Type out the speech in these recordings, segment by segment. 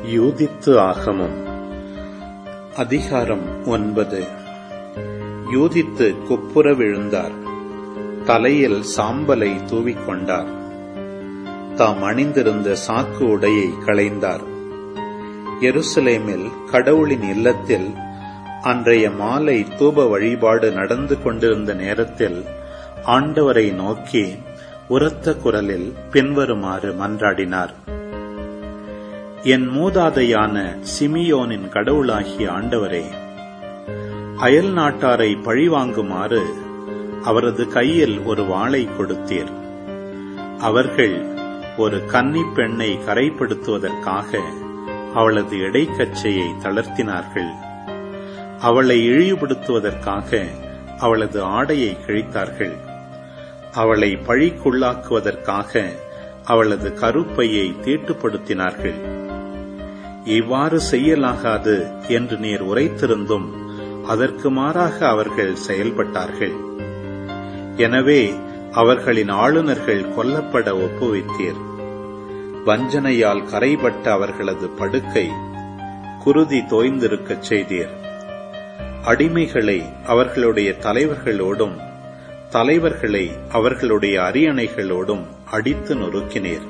யூதித்து ஆகமம் அதிகாரம் ஒன்பது யூதித்து குப்புற விழுந்தார் தலையில் சாம்பலை தூவிக்கொண்டார் தாம் அணிந்திருந்த சாக்கு உடையை களைந்தார் எருசலேமில் கடவுளின் இல்லத்தில் அன்றைய மாலை தூப வழிபாடு நடந்து கொண்டிருந்த நேரத்தில் ஆண்டவரை நோக்கி உரத்த குரலில் பின்வருமாறு மன்றாடினார் என் மூதாதையான சிமியோனின் கடவுளாகிய ஆண்டவரே அயல் நாட்டாரை பழிவாங்குமாறு அவரது கையில் ஒரு வாளை கொடுத்தீர் அவர்கள் ஒரு கன்னி பெண்ணை கரைப்படுத்துவதற்காக அவளது இடைக்கச்சையை தளர்த்தினார்கள் அவளை இழிவுபடுத்துவதற்காக அவளது ஆடையை கிழித்தார்கள் அவளை பழிக்குள்ளாக்குவதற்காக அவளது கருப்பையை தீட்டுப்படுத்தினார்கள் இவ்வாறு செய்யலாகாது என்று நீர் உரைத்திருந்தும் அதற்கு மாறாக அவர்கள் செயல்பட்டார்கள் எனவே அவர்களின் ஆளுநர்கள் கொல்லப்பட ஒப்புவித்தீர் வஞ்சனையால் கரைபட்ட அவர்களது படுக்கை குருதி தோய்ந்திருக்கச் செய்தீர் அடிமைகளை அவர்களுடைய தலைவர்களோடும் தலைவர்களை அவர்களுடைய அரியணைகளோடும் அடித்து நொறுக்கினீர்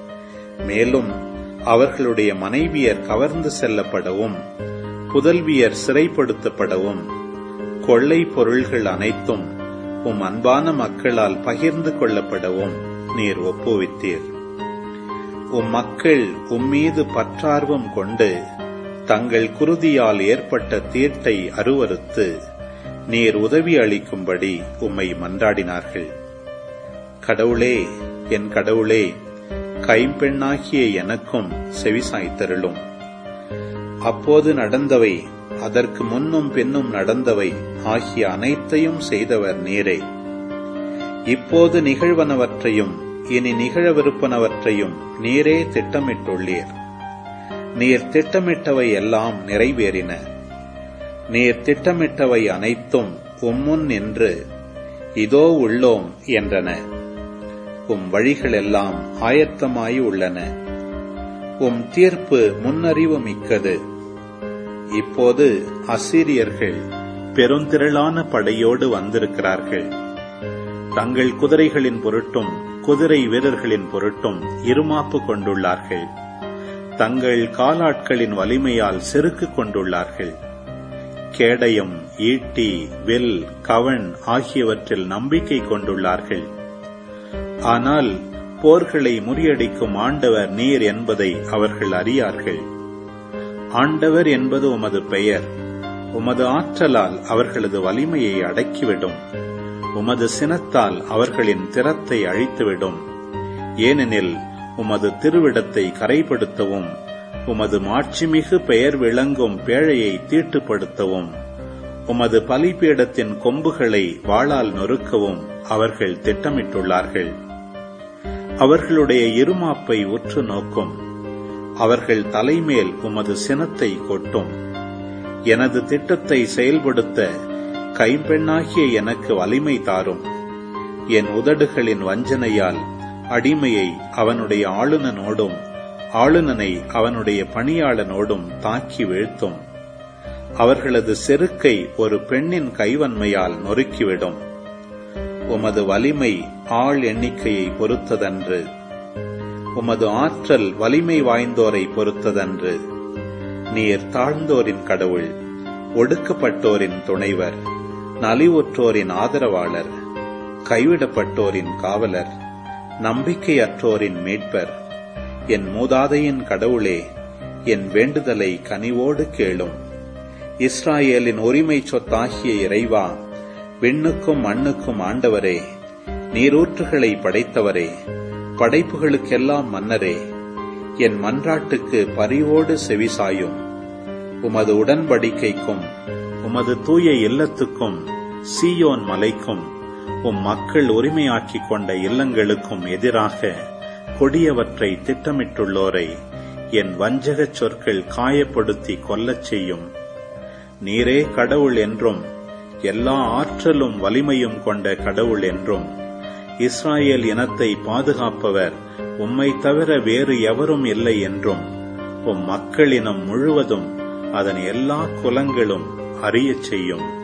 மேலும் அவர்களுடைய மனைவியர் கவர்ந்து செல்லப்படவும் புதல்வியர் சிறைப்படுத்தப்படவும் கொள்ளை பொருள்கள் அனைத்தும் உம் அன்பான மக்களால் பகிர்ந்து கொள்ளப்படவும் நீர் ஒப்புவித்தீர் உம் மக்கள் உம்மீது பற்றார்வம் கொண்டு தங்கள் குருதியால் ஏற்பட்ட தீட்டை அருவறுத்து நீர் உதவி அளிக்கும்படி உம்மை மன்றாடினார்கள் கடவுளே என் கடவுளே கைம்பெண்ணாகிய எனக்கும் செவிசாய்த்தருளும் அப்போது நடந்தவை அதற்கு முன்னும் பின்னும் நடந்தவை ஆகிய அனைத்தையும் செய்தவர் நீரே இப்போது நிகழ்வனவற்றையும் இனி நிகழவிருப்பனவற்றையும் நீரே திட்டமிட்டுள்ளீர் நீர் திட்டமிட்டவை எல்லாம் நிறைவேறின நீர் திட்டமிட்டவை அனைத்தும் உம்முன் நின்று இதோ உள்ளோம் என்றன உம் வழிகளெல்லாம் ஆயத்தமாய் உள்ளன உம் தீர்ப்பு முன்னறிவு மிக்கது இப்போது அசீரியர்கள் பெருந்திரளான படையோடு வந்திருக்கிறார்கள் தங்கள் குதிரைகளின் பொருட்டும் குதிரை வீரர்களின் பொருட்டும் இருமாப்பு கொண்டுள்ளார்கள் தங்கள் காலாட்களின் வலிமையால் செருக்கு கொண்டுள்ளார்கள் கேடயம் ஈட்டி வில் கவன் ஆகியவற்றில் நம்பிக்கை கொண்டுள்ளார்கள் ஆனால் போர்களை முறியடிக்கும் ஆண்டவர் நீர் என்பதை அவர்கள் அறியார்கள் ஆண்டவர் என்பது உமது பெயர் உமது ஆற்றலால் அவர்களது வலிமையை அடக்கிவிடும் உமது சினத்தால் அவர்களின் திறத்தை அழித்துவிடும் ஏனெனில் உமது திருவிடத்தை கரைப்படுத்தவும் உமது மாட்சிமிகு பெயர் விளங்கும் பேழையை தீட்டுப்படுத்தவும் உமது பலிபீடத்தின் கொம்புகளை வாளால் நொறுக்கவும் அவர்கள் திட்டமிட்டுள்ளார்கள் அவர்களுடைய இருமாப்பை உற்று நோக்கும் அவர்கள் தலைமேல் உமது சினத்தை கொட்டும் எனது திட்டத்தை செயல்படுத்த கைம்பெண்ணாகிய எனக்கு வலிமை தாரும் என் உதடுகளின் வஞ்சனையால் அடிமையை அவனுடைய ஆளுநனோடும் ஆளுநனை அவனுடைய பணியாளனோடும் தாக்கி வீழ்த்தும் அவர்களது செருக்கை ஒரு பெண்ணின் கைவன்மையால் நொறுக்கிவிடும் உமது வலிமை ஆள் எண்ணிக்கையை பொறுத்ததன்று உமது ஆற்றல் வலிமை வாய்ந்தோரை பொறுத்ததன்று நீர் தாழ்ந்தோரின் கடவுள் ஒடுக்கப்பட்டோரின் துணைவர் நலிவுற்றோரின் ஆதரவாளர் கைவிடப்பட்டோரின் காவலர் நம்பிக்கையற்றோரின் மீட்பர் என் மூதாதையின் கடவுளே என் வேண்டுதலை கனிவோடு கேளும் இஸ்ராயேலின் உரிமை சொத்தாகிய இறைவா விண்ணுக்கும் மண்ணுக்கும் ஆண்டவரே நீரூற்றுகளை படைத்தவரே படைப்புகளுக்கெல்லாம் மன்னரே என் மன்றாட்டுக்கு பரிவோடு செவிசாயும் உமது உடன்படிக்கைக்கும் உமது தூய இல்லத்துக்கும் சீயோன் மலைக்கும் உம் மக்கள் உரிமையாக்கிக் கொண்ட இல்லங்களுக்கும் எதிராக கொடியவற்றை திட்டமிட்டுள்ளோரை என் வஞ்சகச் சொற்கள் காயப்படுத்தி கொல்லச் செய்யும் நீரே கடவுள் என்றும் எல்லா ஆற்றலும் வலிமையும் கொண்ட கடவுள் என்றும் இஸ்ராயேல் இனத்தை பாதுகாப்பவர் உம்மை தவிர வேறு எவரும் இல்லை என்றும் உம் மக்களினம் முழுவதும் அதன் எல்லா குலங்களும் அறியச் செய்யும்